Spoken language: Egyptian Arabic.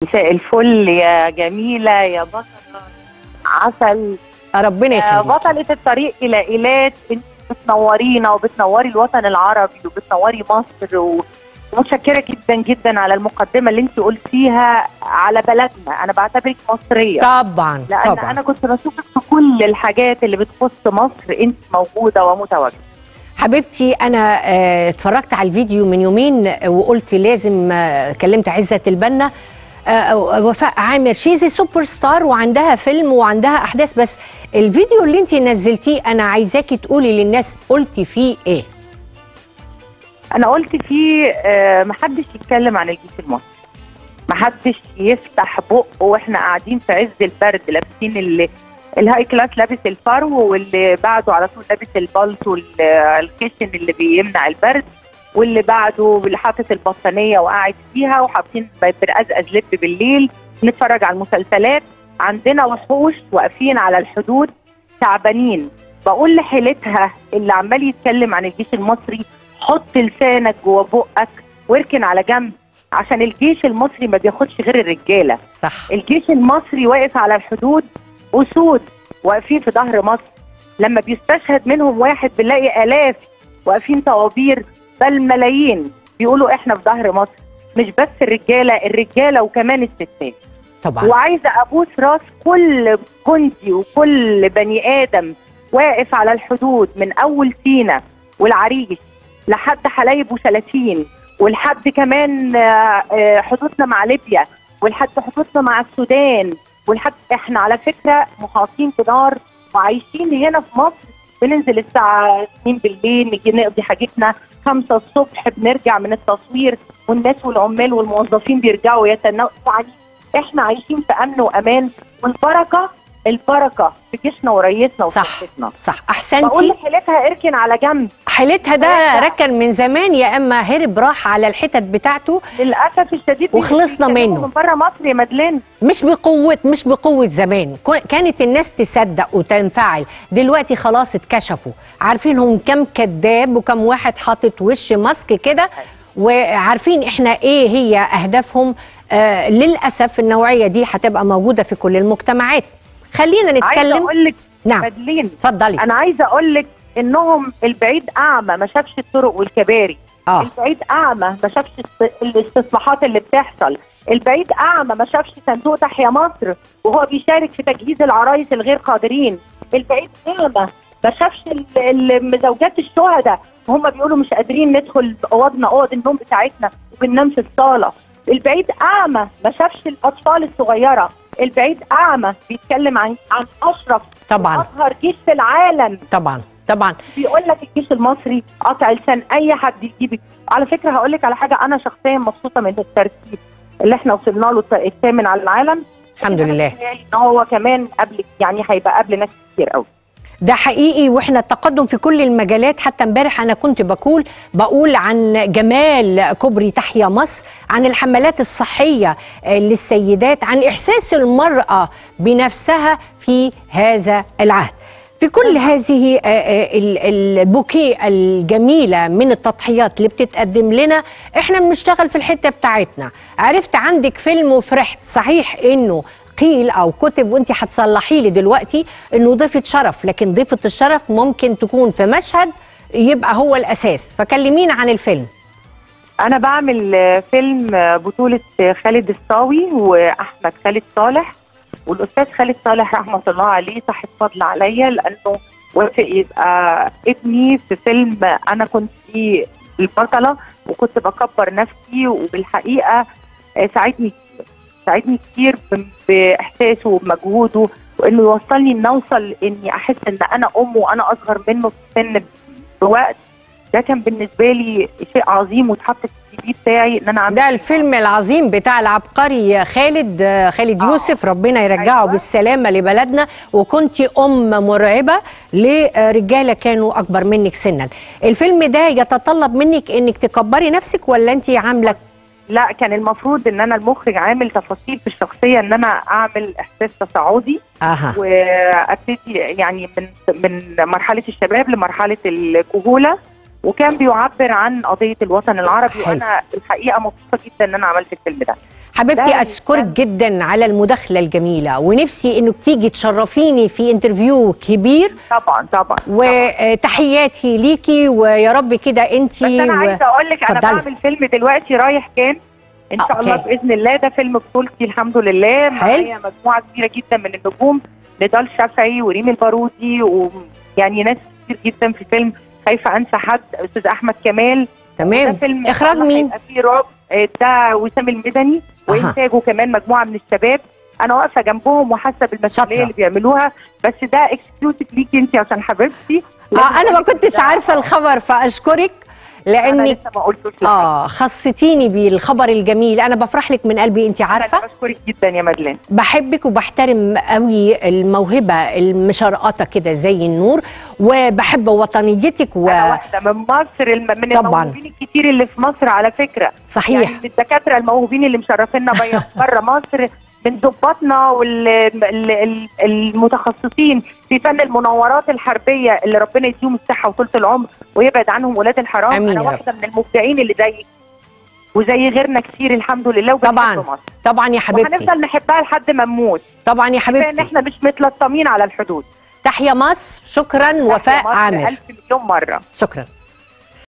مساء الفل يا جميله يا بطله عسل ربنا يا يخليك بطله الطريق الى ايلات انت بتنورينا وبتنوري الوطن العربي وبتنوري مصر و... ومتشكره جدا جدا على المقدمه اللي انت قلتيها على بلدنا انا بعتبرك مصريه طبعا لان طبعا انا كنت بشوفك في كل الحاجات اللي بتخص مصر انت موجوده ومتواجده حبيبتي انا آه، اتفرجت على الفيديو من يومين آه، وقلت لازم آه، كلمت عزه البنا آه، وفاء عامر شيزي سوبر ستار وعندها فيلم وعندها احداث بس الفيديو اللي انت نزلتيه انا عايزاكي تقولي للناس قلتي فيه ايه انا قلت فيه آه، محدش يتكلم عن الجيش المصري محدش يفتح بقه واحنا قاعدين في عز البرد لابسين اللي الهاي كلاس لابس الفرو واللي بعده على طول لابس البلطو ال- الخشن اللي بيمنع البرد واللي بعده اللي حاطط البطانيه وقاعد فيها وحاطين بنقزقز لب بالليل نتفرج على المسلسلات عندنا وحوش واقفين على الحدود تعبانين بقول لحيلتها اللي عمال يتكلم عن الجيش المصري حط لسانك جوه بقك واركن على جنب عشان الجيش المصري ما بياخدش غير الرجاله صح الجيش المصري واقف على الحدود اسود واقفين في ظهر مصر لما بيستشهد منهم واحد بنلاقي الاف واقفين طوابير بل ملايين بيقولوا احنا في ظهر مصر مش بس الرجاله الرجاله وكمان الستات طبعا وعايزه ابوس راس كل جندي وكل بني ادم واقف على الحدود من اول سينا والعريش لحد حلايب وشلاتين ولحد كمان آه، آه، حدودنا مع ليبيا ولحد حدودنا مع السودان ولحد احنا على فكره محاطين بنار وعايشين هنا في مصر بننزل الساعه 2 بالليل نجي نقضي حاجتنا 5 الصبح بنرجع من التصوير والناس والعمال والموظفين بيرجعوا يتناولوا يعني احنا عايشين في امن وامان والبركه البركه في جيشنا ورئيسنا صح وشرطتنا صح بقول احسنتي لحيلتها اركن على جنب حيلتها ده ورجع. ركن من زمان يا اما هرب راح على الحتت بتاعته للاسف الشديد وخلصنا بيتكلموا منه. من بره مصر يا مدلين مش بقوة مش بقوة زمان كو- كانت الناس تصدق وتنفعل دلوقتي خلاص اتكشفوا عارفين هم كم كذاب وكم واحد حاطط وش ماسك كده وعارفين احنا ايه هي اهدافهم آه للاسف النوعية دي هتبقى موجودة في كل المجتمعات خلينا عايزه نتكلم اقول لك نعم مدلين اتفضلي انا عايزه اقول لك انهم البعيد اعمى ما شافش الطرق والكباري اه البعيد اعمى ما شافش الس- الاستصلاحات اللي بتحصل البعيد اعمى ما شافش صندوق تحيا مصر وهو بيشارك في تجهيز العرايس الغير قادرين البعيد اعمى ما شافش ال- ال- زوجات الشهداء وهم بيقولوا مش قادرين ندخل اوضنا اوض النوم بتاعتنا وبننام في الصاله البعيد اعمى ما شافش الاطفال الصغيره البعيد اعمى بيتكلم عن عن اشرف طبعا اصغر جيش في العالم طبعا طبعا بيقول لك الجيش المصري قطع لسان اي حد يجيبك على فكره هقول لك على حاجه انا شخصيا مبسوطه من الترتيب اللي احنا وصلنا له الت- الثامن على العالم الحمد لله متهيألي ان هو كمان قبل يعني هيبقى قبل ناس كتير قوي ده حقيقي واحنا التقدم في كل المجالات حتى امبارح انا كنت بقول بقول عن جمال كوبري تحيا مصر عن الحملات الصحيه آه، للسيدات عن احساس المراه بنفسها في هذا العهد في كل هذه آه، آه، ال- البوكيه الجميله من التضحيات اللي بتتقدم لنا احنا بنشتغل في الحته بتاعتنا عرفت عندك فيلم وفرحت صحيح انه قيل او كتب وانت هتصلحي لي دلوقتي انه ضيفه شرف لكن ضيفه الشرف ممكن تكون في مشهد يبقى هو الاساس فكلمينا عن الفيلم انا بعمل آه، فيلم آه، بطوله آه، خالد الصاوي واحمد خالد صالح والاستاذ خالد صالح رحمه الله عليه صاحب فضل عليا لانه وافق يبقى ابني في فيلم انا كنت فيه البطله وكنت بكبر نفسي وبالحقيقه آه، ساعدني كتير ساعدني كتير ب- باحساسه وبمجهوده وانه يوصلني ان اوصل اني احس ان انا ام وانا اصغر منه في السن بوقت ده كان بالنسبه لي شيء عظيم واتحط في السي في بتاعي ان انا عملت ده الفيلم العظيم بتاع العبقري خالد آه، خالد آه. يوسف ربنا يرجعه أيوة. بالسلامه لبلدنا وكنت ام مرعبه لرجاله كانوا اكبر منك سنا الفيلم ده يتطلب منك انك تكبري نفسك ولا انت عامله لا كان المفروض ان انا المخرج عامل تفاصيل في الشخصيه ان انا اعمل احساس تصاعدي اها وابتدي يعني من من مرحله الشباب لمرحله الكهوله وكان بيعبر عن قضيه الوطن العربي حلو. وانا الحقيقه مبسوطه جدا ان انا عملت الفيلم ده حبيبتي لا، اشكرك لا. جدا على المداخله الجميله ونفسي انك تيجي تشرفيني في انترفيو كبير طبعا طبعا وتحياتي ليكي ويا رب كده انت بس انا عايزه اقول لك انا اتفضلي. بعمل فيلم دلوقتي رايح كان ان شاء الله أوكي. باذن الله ده فيلم بطولتي الحمد لله معايا مجموعه كبيره جدا من النجوم نضال شافعي وريم البارودي ويعني ناس كتير جدا في فيلم خايفه انسى حد استاذ احمد كمال ده تمام فيلم إخراج الله مين؟ هيبقى فيه رعب آه، ده وسام المدني أها. وانتاجه كمان مجموعه من الشباب انا واقفه جنبهم وحاسه بالمسؤوليه شاطرة. اللي بيعملوها بس ده اكسكلوسيف ليكي انت عشان حبيبتي اه انا ما كنتش عارفه الخبر فاشكرك انا لانك لسه ما قلتوش لحد. اه خصتيني بالخبر الجميل انا بفرح لك من قلبي انت عارفه انا بشكرك جدا يا مدلين بحبك وبحترم قوي الموهبه المشرقطه كده زي النور وبحب وطنيتك و... انا واحده من مصر الم... من طبعاً. الموهوبين الكتير اللي في مصر على فكره صحيح يعني من الدكاتره الموهوبين اللي مشرفينا بره مصر من ضباطنا والمتخصصين في فن المناورات الحربيه اللي ربنا يديهم الصحه وطولة العمر ويبعد عنهم ولاد الحرام آمين انا يا رب. واحده من المبدعين اللي زيك وزي غيرنا كتير الحمد لله وبنحب طبعاً. مصر طبعا يا حبيبتي وهنفضل نحبها لحد ما نموت طبعا يا كفايه ان حبيبتي احنا مش متلطمين على الحدود تحيا مصر شكرا وفاء تحيا مصر عامر الف مليون مره شكرا